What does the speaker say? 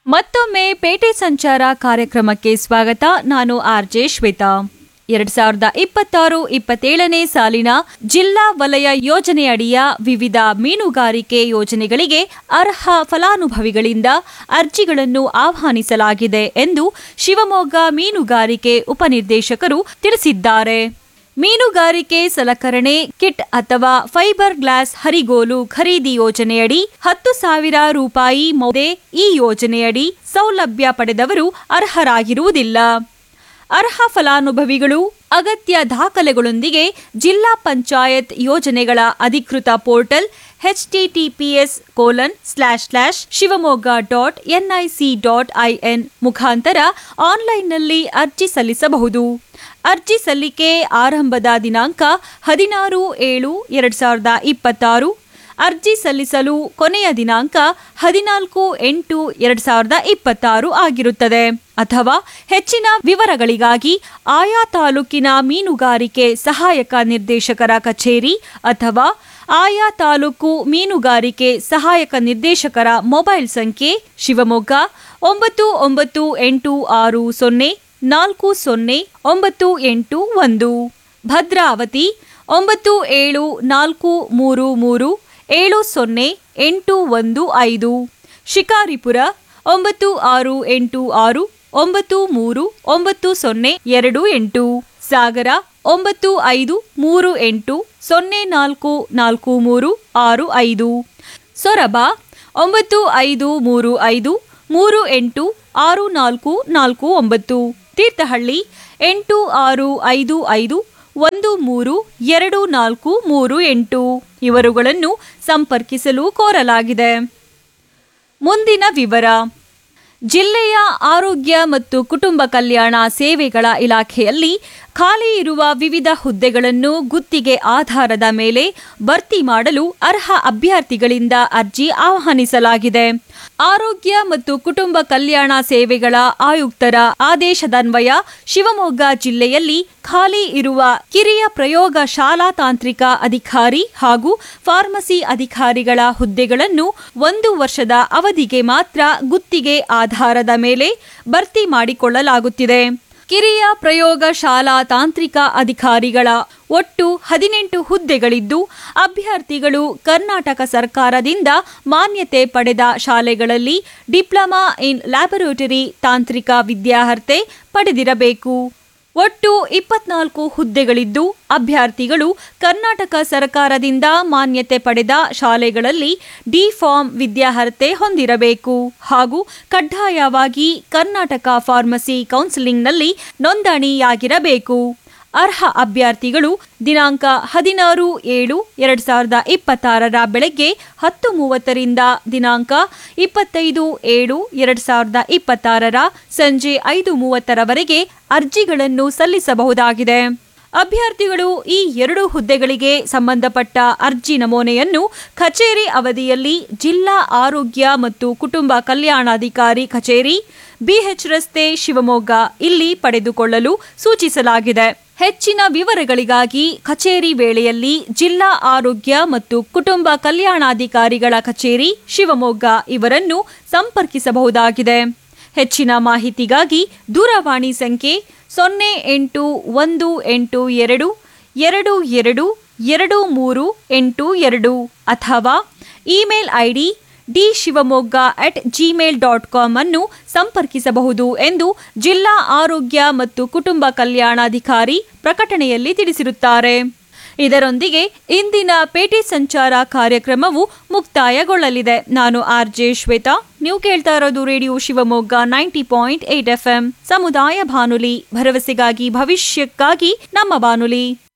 ಮತ್ತೊಮ್ಮೆ ಪೇಟೆ ಸಂಚಾರ ಕಾರ್ಯಕ್ರಮಕ್ಕೆ ಸ್ವಾಗತ ನಾನು ಆರ್ಜೆ ಶ್ವೇತಾ ಎರಡ್ ಸಾವಿರದ ಇಪ್ಪತ್ತಾರು ಇಪ್ಪತ್ತೇಳನೇ ಸಾಲಿನ ಜಿಲ್ಲಾ ವಲಯ ಯೋಜನೆಯಡಿಯ ವಿವಿಧ ಮೀನುಗಾರಿಕೆ ಯೋಜನೆಗಳಿಗೆ ಅರ್ಹ ಫಲಾನುಭವಿಗಳಿಂದ ಅರ್ಜಿಗಳನ್ನು ಆಹ್ವಾನಿಸಲಾಗಿದೆ ಎಂದು ಶಿವಮೊಗ್ಗ ಮೀನುಗಾರಿಕೆ ಉಪನಿರ್ದೇಶಕರು ತಿಳಿಸಿದ್ದಾರೆ ಮೀನುಗಾರಿಕೆ ಸಲಕರಣೆ ಕಿಟ್ ಅಥವಾ ಫೈಬರ್ ಗ್ಲಾಸ್ ಹರಿಗೋಲು ಖರೀದಿ ಯೋಜನೆಯಡಿ ಹತ್ತು ಸಾವಿರ ರೂಪಾಯಿ ಮೌದೆ ಈ ಯೋಜನೆಯಡಿ ಸೌಲಭ್ಯ ಪಡೆದವರು ಅರ್ಹರಾಗಿರುವುದಿಲ್ಲ ಅರ್ಹ ಫಲಾನುಭವಿಗಳು ಅಗತ್ಯ ದಾಖಲೆಗಳೊಂದಿಗೆ ಜಿಲ್ಲಾ ಪಂಚಾಯತ್ ಯೋಜನೆಗಳ ಅಧಿಕೃತ portal HTTPS colon slash slash Shivamogga dot NIC dot IN ಮುಖಾಂತರ ಆನ್ಲೈನ್ನಲ್ಲಿ ಅರ್ಜಿ ಸಲ್ಲಿಸಬಹುದು ಅರ್ಜಿ ಸಲ್ಲಿಕೆ ಆರಂಭದ ದಿನಾಂಕ ಹದಿನಾರು ಏಳು ಎರಡ್ ಸಾವಿರದ ಇಪ್ಪತ್ತಾರು ಅರ್ಜಿ ಸಲ್ಲಿಸಲು ಕೊನೆಯ ದಿನಾಂಕ ಹದಿನಾಲ್ಕು ಎಂಟು ಎರಡ್ ಸಾವಿರದ ಇಪ್ಪತ್ತಾರು ಆಗಿರುತ್ತದೆ ಅಥವಾ ಹೆಚ್ಚಿನ ವಿವರಗಳಿಗಾಗಿ ಆಯಾ ತಾಲೂಕಿನ ಮೀನುಗಾರಿಕೆ ಸಹಾಯಕ ನಿರ್ದೇಶಕರ ಕಚೇರಿ ಅಥವಾ ಆಯಾ ತಾಲೂಕು ಮೀನುಗಾರಿಕೆ ಸಹಾಯಕ ನಿರ್ದೇಶಕರ ಮೊಬೈಲ್ ಸಂಖ್ಯೆ ಶಿವಮೊಗ್ಗ ಒಂಬತ್ತು ಒಂಬತ್ತು ಎಂಟು ಆರು ಸೊನ್ನೆ ನಾಲ್ಕು ಸೊನ್ನೆ ಒಂಬತ್ತು ಎಂಟು ಒಂದು ಭದ್ರಾವತಿ ಒಂಬತ್ತು ಏಳು ನಾಲ್ಕು ಮೂರು ಮೂರು ಏಳು ಸೊನ್ನೆ ಎಂಟು ಒಂದು ಐದು ಶಿಕಾರಿಪುರ ಒಂಬತ್ತು ಆರು ಎಂಟು ಆರು ಒಂಬತ್ತು ಮೂರು ಒಂಬತ್ತು ಸೊನ್ನೆ ಎರಡು ಎಂಟು ಸಾಗರ ಒಂಬತ್ತು ಐದು ಮೂರು ಎಂಟು ಸೊನ್ನೆ ನಾಲ್ಕು ನಾಲ್ಕು ಮೂರು ಆರು ಐದು ಸೊರಬ ಒಂಬತ್ತು ಐದು ಮೂರು ಐದು ಮೂರು ಎಂಟು ಆರು ನಾಲ್ಕು ನಾಲ್ಕು ಒಂಬತ್ತು ತೀರ್ಥಹಳ್ಳಿ ಎಂಟು ಆರು ಐದು ಐದು ಒಂದು ಮೂರು ಎರಡು ನಾಲ್ಕು ಮೂರು ಎಂಟು ಇವರುಗಳನ್ನು ಸಂಪರ್ಕಿಸಲು ಕೋರಲಾಗಿದೆ ಮುಂದಿನ ವಿವರ ಜಿಲ್ಲೆಯ ಆರೋಗ್ಯ ಮತ್ತು ಕುಟುಂಬ ಕಲ್ಯಾಣ ಸೇವೆಗಳ ಇಲಾಖೆಯಲ್ಲಿ ಖಾಲಿ ಇರುವ ವಿವಿಧ ಹುದ್ದೆಗಳನ್ನು ಗುತ್ತಿಗೆ ಆಧಾರದ ಮೇಲೆ ಭರ್ತಿ ಮಾಡಲು ಅರ್ಹ ಅಭ್ಯರ್ಥಿಗಳಿಂದ ಅರ್ಜಿ ಆಹ್ವಾನಿಸಲಾಗಿದೆ ಆರೋಗ್ಯ ಮತ್ತು ಕುಟುಂಬ ಕಲ್ಯಾಣ ಸೇವೆಗಳ ಆಯುಕ್ತರ ಆದೇಶದನ್ವಯ ಶಿವಮೊಗ್ಗ ಜಿಲ್ಲೆಯಲ್ಲಿ ಖಾಲಿ ಇರುವ ಕಿರಿಯ ಪ್ರಯೋಗ ಶಾಲಾ ತಾಂತ್ರಿಕ ಅಧಿಕಾರಿ ಹಾಗೂ ಫಾರ್ಮಸಿ ಅಧಿಕಾರಿಗಳ ಹುದ್ದೆಗಳನ್ನು ಒಂದು ವರ್ಷದ ಅವಧಿಗೆ ಮಾತ್ರ ಗುತ್ತಿಗೆ ಆಧಾರದ ಮೇಲೆ ಭರ್ತಿ ಮಾಡಿಕೊಳ್ಳಲಾಗುತ್ತಿದೆ ಕಿರಿಯ ಪ್ರಯೋಗ ಶಾಲಾ ತಾಂತ್ರಿಕ ಅಧಿಕಾರಿಗಳ ಒಟ್ಟು ಹದಿನೆಂಟು ಹುದ್ದೆಗಳಿದ್ದು ಅಭ್ಯರ್ಥಿಗಳು ಕರ್ನಾಟಕ ಸರ್ಕಾರದಿಂದ ಮಾನ್ಯತೆ ಪಡೆದ ಶಾಲೆಗಳಲ್ಲಿ ಡಿಪ್ಲೊಮಾ ಇನ್ ಲ್ಯಾಬೊರೇಟರಿ ತಾಂತ್ರಿಕ ವಿದ್ಯಾರ್ಹತೆ ಪಡೆದಿರಬೇಕು ಒಟ್ಟು ಇಪ್ಪತ್ನಾಲ್ಕು ಹುದ್ದೆಗಳಿದ್ದು ಅಭ್ಯರ್ಥಿಗಳು ಕರ್ನಾಟಕ ಸರ್ಕಾರದಿಂದ ಮಾನ್ಯತೆ ಪಡೆದ ಶಾಲೆಗಳಲ್ಲಿ ಡಿ ಫಾರ್ಮ್ ವಿದ್ಯಾರ್ಹತೆ ಹೊಂದಿರಬೇಕು ಹಾಗೂ ಕಡ್ಡಾಯವಾಗಿ ಕರ್ನಾಟಕ ಫಾರ್ಮಸಿ ಕೌನ್ಸಿಲಿಂಗ್ನಲ್ಲಿ ನೋಂದಣಿಯಾಗಿರಬೇಕು ಅರ್ಹ ಅಭ್ಯರ್ಥಿಗಳು ದಿನಾಂಕ ಹದಿನಾರು ಏಳು ಎರಡ್ ಸಾವಿರದ ಇಪ್ಪತ್ತಾರರ ಬೆಳಗ್ಗೆ ಹತ್ತು ಮೂವತ್ತರಿಂದ ದಿನಾಂಕ ಇಪ್ಪತ್ತೈದು ಏಳು ಎರಡ್ ಸಾವಿರದ ಇಪ್ಪತ್ತಾರರ ಸಂಜೆ ಐದು ಮೂವತ್ತರವರೆಗೆ ಅರ್ಜಿಗಳನ್ನು ಸಲ್ಲಿಸಬಹುದಾಗಿದೆ ಅಭ್ಯರ್ಥಿಗಳು ಈ ಎರಡು ಹುದ್ದೆಗಳಿಗೆ ಸಂಬಂಧಪಟ್ಟ ಅರ್ಜಿ ನಮೂನೆಯನ್ನು ಕಚೇರಿ ಅವಧಿಯಲ್ಲಿ ಜಿಲ್ಲಾ ಆರೋಗ್ಯ ಮತ್ತು ಕುಟುಂಬ ಕಲ್ಯಾಣಾಧಿಕಾರಿ ಕಚೇರಿ ಬಿಎಚ್ ರಸ್ತೆ ಶಿವಮೊಗ್ಗ ಇಲ್ಲಿ ಪಡೆದುಕೊಳ್ಳಲು ಸೂಚಿಸಲಾಗಿದೆ ಹೆಚ್ಚಿನ ವಿವರಗಳಿಗಾಗಿ ಕಚೇರಿ ವೇಳೆಯಲ್ಲಿ ಜಿಲ್ಲಾ ಆರೋಗ್ಯ ಮತ್ತು ಕುಟುಂಬ ಕಲ್ಯಾಣಾಧಿಕಾರಿಗಳ ಕಚೇರಿ ಶಿವಮೊಗ್ಗ ಇವರನ್ನು ಸಂಪರ್ಕಿಸಬಹುದಾಗಿದೆ ಹೆಚ್ಚಿನ ಮಾಹಿತಿಗಾಗಿ ದೂರವಾಣಿ ಸಂಖ್ಯೆ ಸೊನ್ನೆ ಎಂಟು ಒಂದು ಎಂಟು ಎರಡು ಎರಡು ಎರಡು ಎರಡು ಮೂರು ಎಂಟು ಎರಡು ಅಥವಾ email ID D Shivamogga at Gmail dot com ಅನ್ನು ಸಂಪರ್ಕಿಸಬಹುದು ಎಂದು ಜಿಲ್ಲಾ ಆರೋಗ್ಯ ಮತ್ತು ಕುಟುಂಬ ಕಲ್ಯಾಣಾಧಿಕಾರಿ ಪ್ರಕಟಣೆಯಲ್ಲಿ ತಿಳಿಸಿರುತ್ತಾರೆ ಇದರೊಂದಿಗೆ ಇಂದಿನ ಪೇಟೆ ಸಂಚಾರ ಕಾರ್ಯಕ್ರಮವು ಮುಕ್ತಾಯಗೊಳ್ಳಲಿದೆ ನಾನು ಆರ್ ಜೆ ಶ್ವೇತಾ ನೀವು ಕೇಳ್ತಾ ಇರೋದು radio Shivamogga ninety point eight F ಸಮುದಾಯ ಬಾನುಲಿ ಭರವಸೆಗಾಗಿ ಭವಿಷ್ಯಕ್ಕಾಗಿ ನಮ್ಮ ಬಾನುಲಿ